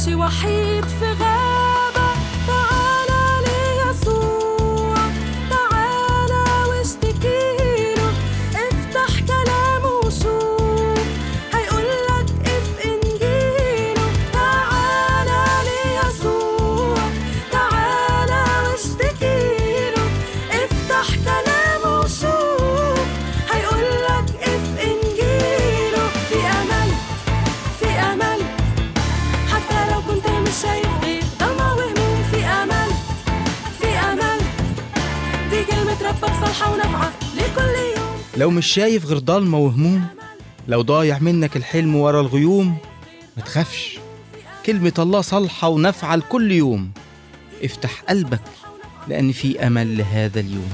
ماشي وحيد في غابة تعالى ليسوع تعالى واشتكيله افتح كلامه وشوف هيقولك اف انجيله تعالى ليسوع تعالى واشتكيله افتح كلامه وشوف هيقولك اف انجيله في امل في امل حتى لو كنت مش شايف غير ضلمة وهموم في امل في امل دي كلمة ربك صالحة ونافعة لكل يوم لو مش شايف غير ضلمة وهموم لو ضايع منك الحلم ورا الغيوم ما تخافش كلمة الله صالحة ونافعة لكل يوم افتح قلبك لأن في أمل لهذا اليوم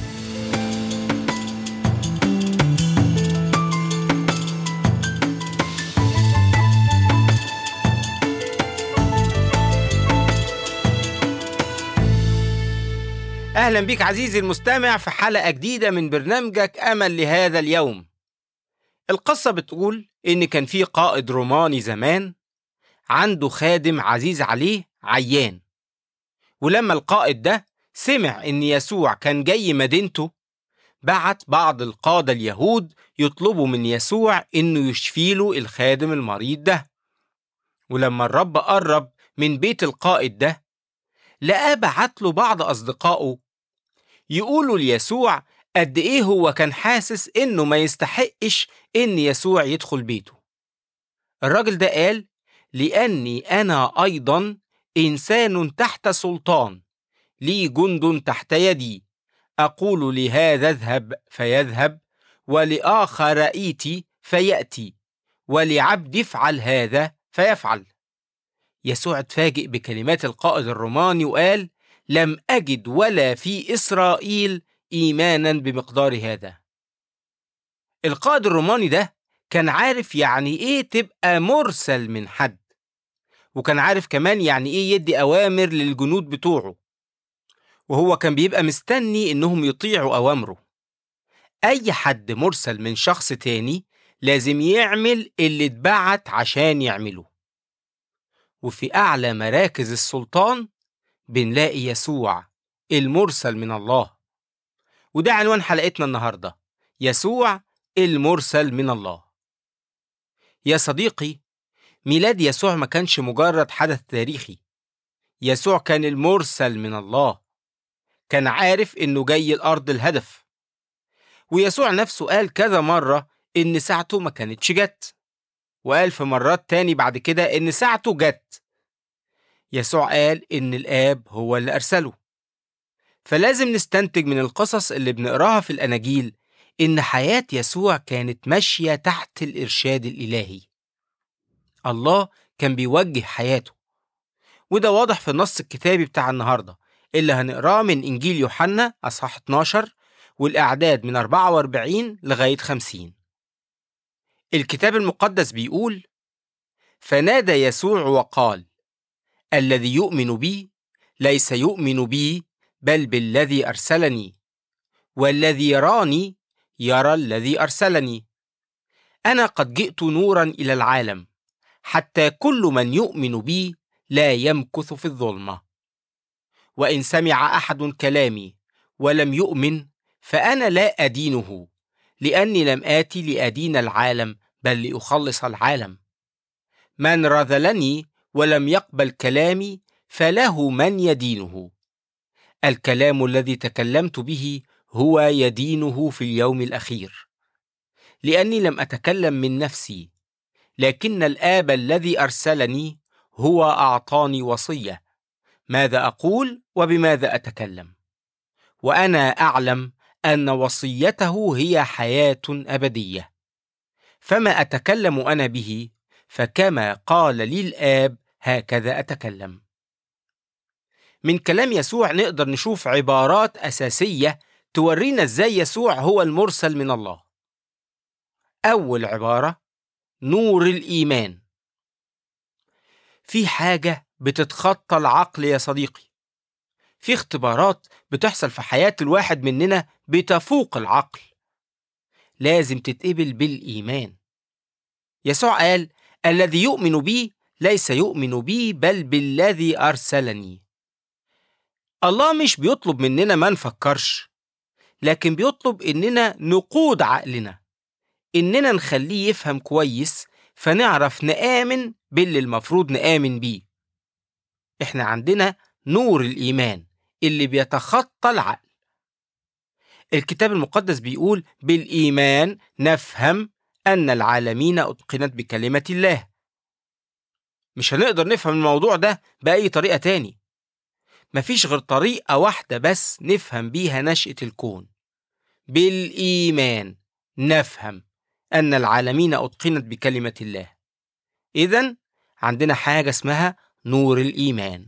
أهلا بيك عزيزي المستمع في حلقة جديدة من برنامجك أمل لهذا اليوم القصة بتقول إن كان في قائد روماني زمان عنده خادم عزيز عليه عيان ولما القائد ده سمع إن يسوع كان جاي مدينته بعت بعض القادة اليهود يطلبوا من يسوع إنه يشفيله الخادم المريض ده ولما الرب قرب من بيت القائد ده لقاه بعت له بعض أصدقائه يقولوا ليسوع قد إيه هو كان حاسس إنه ما يستحقش إن يسوع يدخل بيته. الراجل ده قال: لأني أنا أيضا إنسان تحت سلطان، لي جند تحت يدي، أقول لهذا اذهب فيذهب، ولآخر ائتي فيأتي، ولعبد افعل هذا فيفعل. يسوع اتفاجئ بكلمات القائد الروماني وقال لم أجد ولا في إسرائيل إيمانا بمقدار هذا القائد الروماني ده كان عارف يعني إيه تبقى مرسل من حد وكان عارف كمان يعني إيه يدي أوامر للجنود بتوعه وهو كان بيبقى مستني إنهم يطيعوا أوامره أي حد مرسل من شخص تاني لازم يعمل اللي اتبعت عشان يعمله وفي أعلى مراكز السلطان بنلاقي يسوع المرسل من الله وده عنوان حلقتنا النهاردة يسوع المرسل من الله يا صديقي ميلاد يسوع ما كانش مجرد حدث تاريخي يسوع كان المرسل من الله كان عارف إنه جاي الأرض الهدف ويسوع نفسه قال كذا مرة إن ساعته ما كانتش جت وقال في مرات تاني بعد كده إن ساعته جت يسوع قال إن الآب هو اللي أرسله فلازم نستنتج من القصص اللي بنقراها في الأناجيل إن حياة يسوع كانت ماشية تحت الإرشاد الإلهي الله كان بيوجه حياته وده واضح في النص الكتابي بتاع النهاردة اللي هنقراه من إنجيل يوحنا أصحاح 12 والأعداد من 44 لغاية 50 الكتاب المقدس بيقول فنادى يسوع وقال الذي يؤمن بي ليس يؤمن بي بل بالذي ارسلني والذي يراني يرى الذي ارسلني انا قد جئت نورا الى العالم حتى كل من يؤمن بي لا يمكث في الظلمه وان سمع احد كلامي ولم يؤمن فانا لا ادينه لاني لم اتي لادين العالم بل لاخلص العالم من رذلني ولم يقبل كلامي فله من يدينه الكلام الذي تكلمت به هو يدينه في اليوم الاخير لاني لم اتكلم من نفسي لكن الاب الذي ارسلني هو اعطاني وصيه ماذا اقول وبماذا اتكلم وانا اعلم ان وصيته هي حياه ابديه فما اتكلم انا به فكما قال لي الاب هكذا اتكلم من كلام يسوع نقدر نشوف عبارات اساسيه تورينا ازاي يسوع هو المرسل من الله اول عباره نور الايمان في حاجه بتتخطى العقل يا صديقي في اختبارات بتحصل في حياه الواحد مننا بتفوق العقل لازم تتقبل بالايمان يسوع قال الذي يؤمن بي ليس يؤمن بي بل بالذي أرسلني الله مش بيطلب مننا ما نفكرش لكن بيطلب إننا نقود عقلنا إننا نخليه يفهم كويس فنعرف نآمن باللي المفروض نآمن بيه إحنا عندنا نور الإيمان اللي بيتخطى العقل الكتاب المقدس بيقول بالإيمان نفهم أن العالمين أتقنت بكلمة الله مش هنقدر نفهم الموضوع ده بأي طريقة تاني مفيش غير طريقة واحدة بس نفهم بيها نشأة الكون بالإيمان نفهم أن العالمين أتقنت بكلمة الله إذا عندنا حاجة اسمها نور الإيمان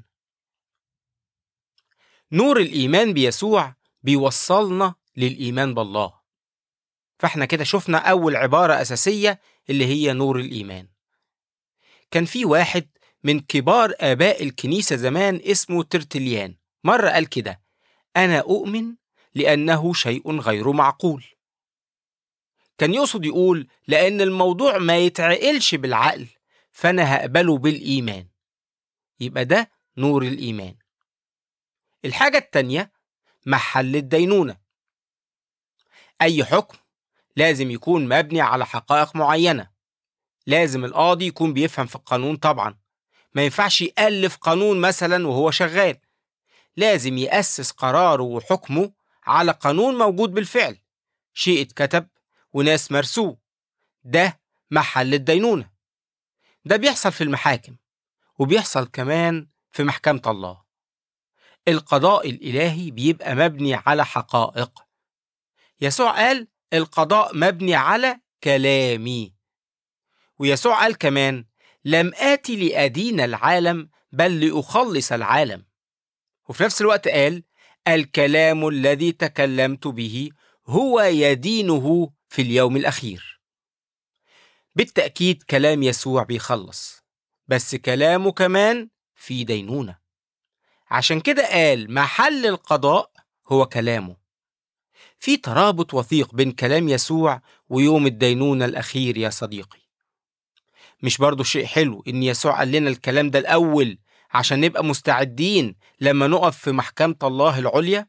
نور الإيمان بيسوع بيوصلنا للإيمان بالله فاحنا كده شفنا أول عبارة أساسية اللي هي نور الإيمان كان في واحد من كبار آباء الكنيسة زمان اسمه ترتليان مرة قال كده أنا أؤمن لأنه شيء غير معقول كان يقصد يقول لأن الموضوع ما يتعقلش بالعقل فأنا هقبله بالإيمان يبقى ده نور الإيمان الحاجة التانية محل الدينونة أي حكم لازم يكون مبني على حقائق معينة لازم القاضي يكون بيفهم في القانون طبعا ما ينفعش يألف قانون مثلا وهو شغال لازم يأسس قراره وحكمه على قانون موجود بالفعل شيء اتكتب وناس مرسوه ده محل الدينونة ده بيحصل في المحاكم وبيحصل كمان في محكمة الله القضاء الإلهي بيبقى مبني على حقائق يسوع قال القضاء مبني على كلامي ويسوع قال كمان لم آتي لأدين العالم بل لأخلص العالم وفي نفس الوقت قال الكلام الذي تكلمت به هو يدينه في اليوم الأخير بالتأكيد كلام يسوع بيخلص بس كلامه كمان في دينونة عشان كده قال محل القضاء هو كلامه في ترابط وثيق بين كلام يسوع ويوم الدينونة الأخير يا صديقي مش برضو شيء حلو إن يسوع قال لنا الكلام ده الأول عشان نبقى مستعدين لما نقف في محكمة الله العليا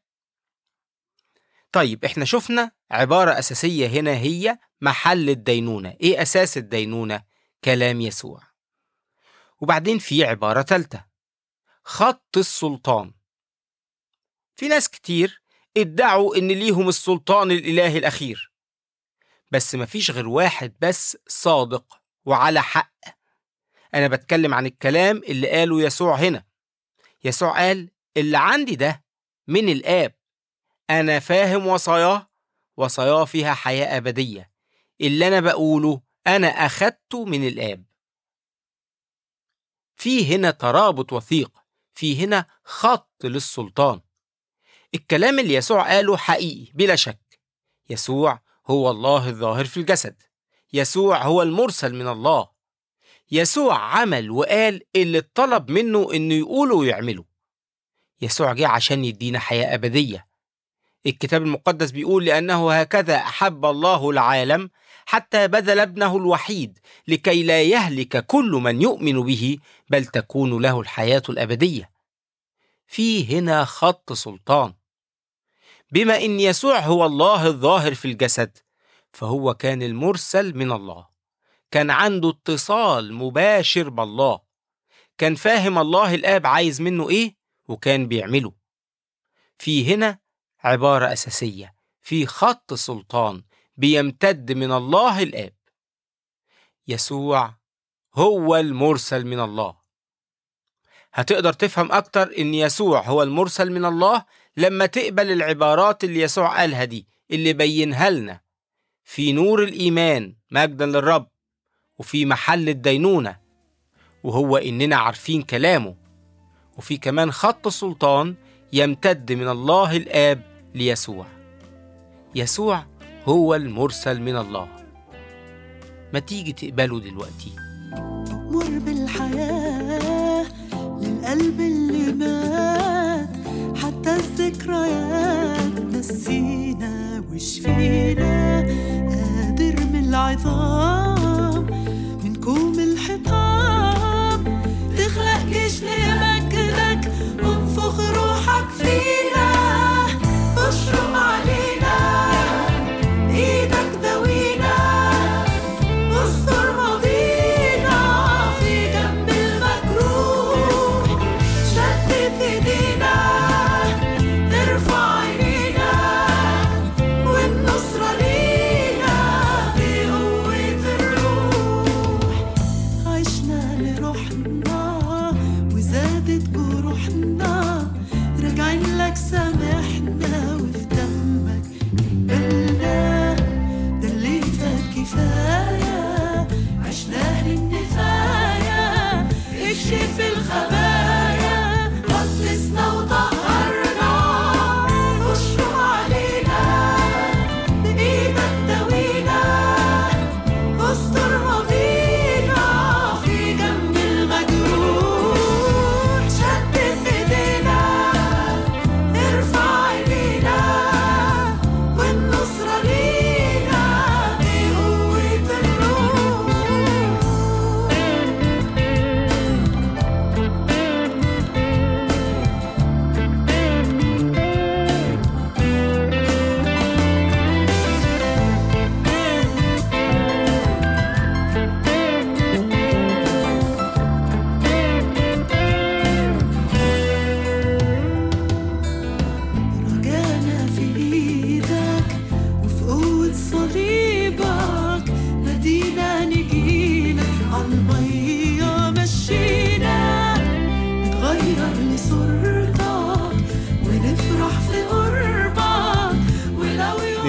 طيب احنا شفنا عبارة أساسية هنا هي محل الدينونة ايه أساس الدينونة؟ كلام يسوع وبعدين في عبارة تالتة خط السلطان في ناس كتير ادعوا ان ليهم السلطان الالهي الاخير بس مفيش غير واحد بس صادق وعلى حق انا بتكلم عن الكلام اللي قاله يسوع هنا يسوع قال اللي عندي ده من الاب انا فاهم وصاياه وصاياه فيها حياه ابديه اللي انا بقوله انا اخدته من الاب في هنا ترابط وثيق في هنا خط للسلطان الكلام اللي يسوع قاله حقيقي بلا شك يسوع هو الله الظاهر في الجسد يسوع هو المرسل من الله يسوع عمل وقال اللي اتطلب منه انه يقوله ويعمله يسوع جه عشان يدينا حياة أبدية الكتاب المقدس بيقول لأنه هكذا أحب الله العالم حتى بذل ابنه الوحيد لكي لا يهلك كل من يؤمن به بل تكون له الحياة الأبدية في هنا خط سلطان بما ان يسوع هو الله الظاهر في الجسد فهو كان المرسل من الله كان عنده اتصال مباشر بالله كان فاهم الله الاب عايز منه ايه وكان بيعمله في هنا عباره اساسيه في خط سلطان بيمتد من الله الاب يسوع هو المرسل من الله هتقدر تفهم أكتر إن يسوع هو المرسل من الله لما تقبل العبارات اللي يسوع قالها دي اللي بينها لنا في نور الإيمان مجدا للرب وفي محل الدينونة وهو إننا عارفين كلامه وفي كمان خط سلطان يمتد من الله الآب ليسوع يسوع هو المرسل من الله ما تيجي تقبله دلوقتي مر بالحياة للقلب اللي مات حتى الذكريات نسينا وشفينا قادر من العظام من كوم الحطام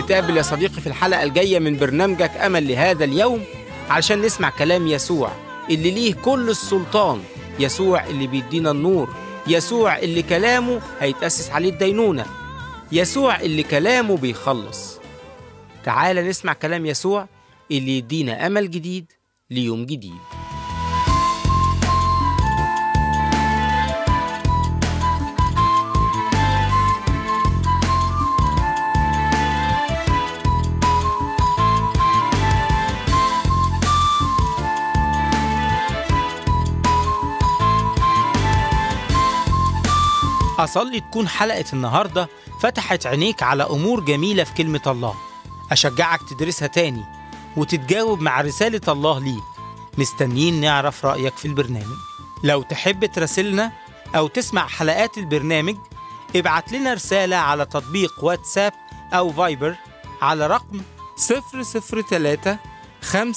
نتقابل يا صديقي في الحلقة الجاية من برنامجك أمل لهذا اليوم علشان نسمع كلام يسوع اللي ليه كل السلطان يسوع اللي بيدينا النور يسوع اللي كلامه هيتأسس عليه الدينونة يسوع اللي كلامه بيخلص تعال نسمع كلام يسوع اللي يدينا أمل جديد ليوم جديد أصلي تكون حلقة النهاردة فتحت عينيك على أمور جميلة في كلمة الله أشجعك تدرسها تاني وتتجاوب مع رسالة الله ليك مستنيين نعرف رأيك في البرنامج لو تحب تراسلنا أو تسمع حلقات البرنامج ابعت لنا رسالة على تطبيق واتساب أو فايبر على رقم 003 57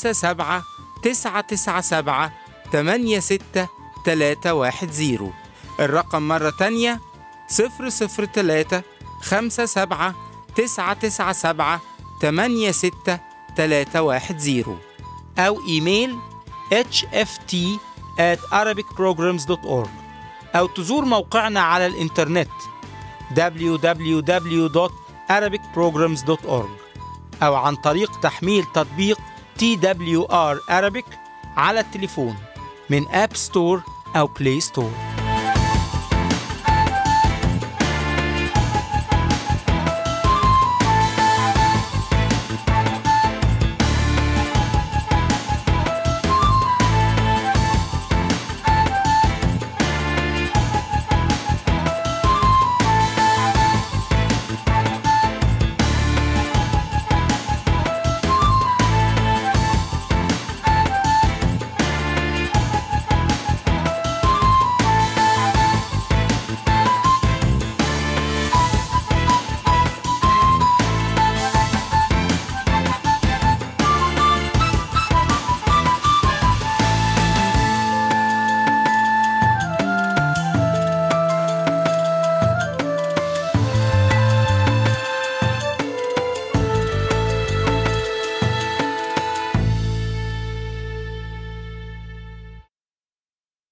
997 86310 الرقم مرة تانية 003 57 997 86310 أو إيميل hft at arabicprograms.org أو تزور موقعنا على الإنترنت www.arabicprograms.org أو عن طريق تحميل تطبيق TWR Arabic على التليفون من أب ستور أو بلاي ستور